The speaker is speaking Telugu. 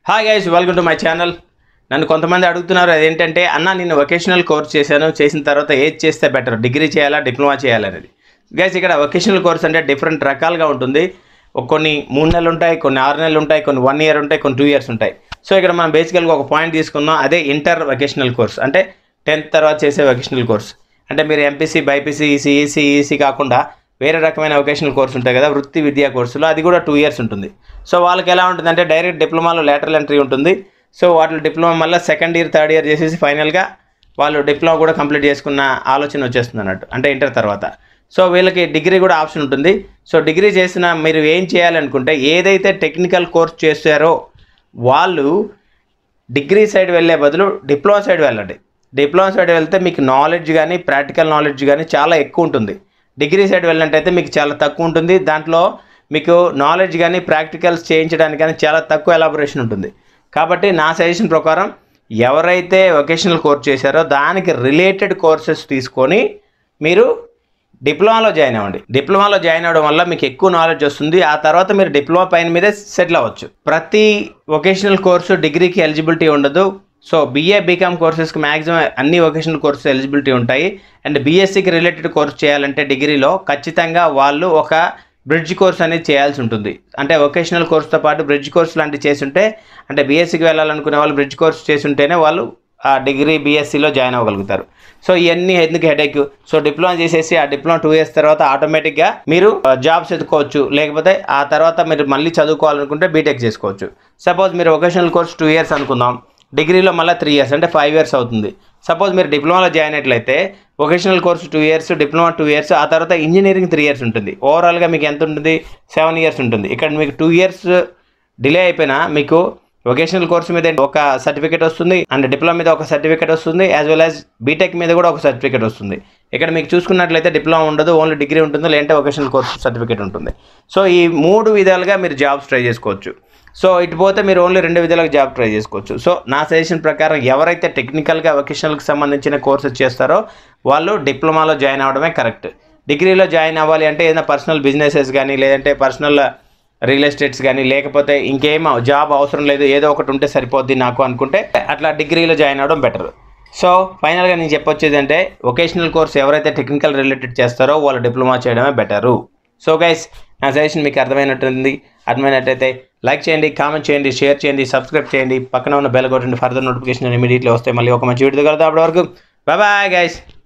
hi guys welcome to my channel నన్ను కొంతమంది అడుగుతున్నారు అదేంటంటే అన్న నేను వొకేషనల్ కోర్స్ చేశాను చేసిన తర్వాత ఏది చేస్తే బెటర్ డిగ్రీ చేయాలా డిప్లొమా చేయాలా అనేది గైస్ ఇక్కడ వొకేషనల్ కోర్స్ అంటే డిఫరెంట్ రకాలుగా ఉంటుంది ఒక కొన్ని మూడు నెలలు ఉంటాయి కొన్ని ఆరు నెలలు ఉంటాయి కొన్ని వన్ ఇయర్ ఉంటాయి కొన్ని టూ ఇయర్స్ ఉంటాయి సో ఇక్కడ మనం బేసికల్గా ఒక పాయింట్ తీసుకుందాం అదే ఇంటర్ వొకేషనల్ కోర్స్ అంటే టెన్త్ తర్వాత చేసే వొకేషనల్ కోర్స్ అంటే మీరు ఎంపీసీ బైపీసీ ఈసీ ఈసీ కాకుండా వేరే రకమైన వొకేషనల్ కోర్స్ ఉంటాయి కదా వృత్తి విద్యా కోర్సులు అది కూడా టూ ఇయర్స్ ఉంటుంది సో వాళ్ళకి ఎలా ఉంటుందంటే డైరెక్ట్ డిప్లొమాలో లేటరల్ ఎంట్రీ ఉంటుంది సో వాటిలో డిప్లొమా మళ్ళీ సెకండ్ ఇయర్ థర్డ్ ఇయర్ చేసేసి ఫైనల్గా వాళ్ళు డిప్లొమా కూడా కంప్లీట్ చేసుకున్న ఆలోచన వచ్చేస్తుంది అన్నట్టు అంటే ఇంటర్ తర్వాత సో వీళ్ళకి డిగ్రీ కూడా ఆప్షన్ ఉంటుంది సో డిగ్రీ చేసిన మీరు ఏం చేయాలనుకుంటే ఏదైతే టెక్నికల్ కోర్స్ చేశారో వాళ్ళు డిగ్రీ సైడ్ వెళ్ళే బదులు డిప్లొమా సైడ్ వెళ్ళండి డిప్లొమా సైడ్ వెళ్తే మీకు నాలెడ్జ్ కానీ ప్రాక్టికల్ నాలెడ్జ్ కానీ చాలా ఎక్కువ ఉంటుంది డిగ్రీ సైడ్ వెళ్ళినట్టయితే మీకు చాలా తక్కువ ఉంటుంది దాంట్లో మీకు నాలెడ్జ్ కానీ ప్రాక్టికల్స్ చేయించడానికి కానీ చాలా తక్కువ ఎలాబొరేషన్ ఉంటుంది కాబట్టి నా సజెషన్ ప్రకారం ఎవరైతే వొకేషనల్ కోర్స్ చేశారో దానికి రిలేటెడ్ కోర్సెస్ తీసుకొని మీరు డిప్లొమాలో జాయిన్ అవ్వండి డిప్లొమాలో జాయిన్ అవ్వడం వల్ల మీకు ఎక్కువ నాలెడ్జ్ వస్తుంది ఆ తర్వాత మీరు డిప్లొమా పైన మీదే సెటిల్ అవ్వచ్చు ప్రతి వొకేషనల్ కోర్సు డిగ్రీకి ఎలిజిబిలిటీ ఉండదు సో బీఏ బీకామ్ కోర్సెస్కి మ్యాక్సిమం అన్ని వొకేషనల్ కోర్సెస్ ఎలిజిబిలిటీ ఉంటాయి అండ్ బీఎస్సీకి రిలేటెడ్ కోర్స్ చేయాలంటే డిగ్రీలో ఖచ్చితంగా వాళ్ళు ఒక బ్రిడ్జ్ కోర్స్ అనేది చేయాల్సి ఉంటుంది అంటే వొకేషనల్ కోర్స్తో పాటు బ్రిడ్జ్ కోర్స్ లాంటివి చేస్తుంటే అంటే బీఎస్సీకి వెళ్ళాలనుకునే వాళ్ళు బ్రిడ్జ్ కోర్స్ చేస్తుంటేనే వాళ్ళు ఆ డిగ్రీ బీఎస్సీలో జాయిన్ అవ్వగలుగుతారు సో ఇవన్నీ ఎందుకు హెడేక్ సో డిప్లొమా చేసేసి ఆ డిప్లొమా టూ ఇయర్స్ తర్వాత ఆటోమేటిక్గా మీరు జాబ్స్ ఎత్తుకోవచ్చు లేకపోతే ఆ తర్వాత మీరు మళ్ళీ చదువుకోవాలనుకుంటే బీటెక్ చేసుకోవచ్చు సపోజ్ మీరు వొకేషనల్ కోర్స్ టూ ఇయర్స్ అనుకుందాం డిగ్రీలో మళ్ళీ త్రీ ఇయర్స్ అంటే ఫైవ్ ఇయర్స్ అవుతుంది సపోజ్ మీరు డిప్లొమాలో జాయిన్ అయినట్లయితే vocational course two years diploma two years ఆ తర్వాత ఇంజనీరింగ్ త్రీ ఇయర్స్ ఉంటుంది ఓవరాల్గా మీకు ఎంత ఉంటుంది సెవెన్ ఇయర్స్ ఉంటుంది ఇక్కడ మీకు టూ ఇయర్స్ డిలే అయిపోయినా మీకు వొకేషనల్ కోర్స్ మీద ఒక సర్టిఫికేట్ వస్తుంది అండ్ డిప్లొమా మీద ఒక సర్టిఫికేట్ వస్తుంది యాజ్ వెల్ యాజ్ బీటెక్ మీద కూడా ఒక సర్టిఫికేట్ వస్తుంది ఇక్కడ మీకు చూసుకున్నట్లయితే డిప్లొమా ఉండదు ఓన్లీ డిగ్రీ ఉంటుంది లేదంటే వొకేషనల్ కోర్స్ సర్టిఫికేట్ ఉంటుంది సో ఈ మూడు విధాలుగా మీరు జాబ్స్ ట్రై చేసుకోవచ్చు సో ఇటు పోతే మీరు ఓన్లీ రెండు విధాలుగా జాబ్ ట్రై చేసుకోవచ్చు సో నా సజెషన్ ప్రకారం ఎవరైతే టెక్నికల్గా వొకేషనల్కి సంబంధించిన కోర్సెస్ చేస్తారో వాళ్ళు డిప్లొమాలో జాయిన్ అవ్వడమే కరెక్ట్ డిగ్రీలో జాయిన్ అవ్వాలి అంటే ఏదైనా పర్సనల్ బిజినెసెస్ కానీ లేదంటే పర్సనల్ రియల్ ఎస్టేట్స్ కానీ లేకపోతే ఇంకేం జాబ్ అవసరం లేదు ఏదో ఒకటి ఉంటే సరిపోద్ది నాకు అనుకుంటే అట్లా డిగ్రీలో జాయిన్ అవ్వడం బెటర్ సో ఫైనల్గా నేను చెప్పొచ్చేది అంటే వొకేషనల్ కోర్స్ ఎవరైతే టెక్నికల్ రిలేటెడ్ చేస్తారో వాళ్ళు డిప్లొమా చేయడమే బెటరు సో గైస్ నా సజెషన్ మీకు అర్థమైనట్టుంది అర్థమైనట్టయితే లైక్ చేయండి కామెంట్ చేయండి షేర్ చేయండి సబ్స్క్రైబ్ చేయండి పక్కన ఉన్న బెల్ కొట్టండి ఫర్దర్ నోటిఫికేషన్ ఇమీడియట్లీ వస్తాయి మళ్ళీ ఒక మంచి వీడియో కలుద్దాం అప్పటి వరకు బాయ్ బాయ్ గైస్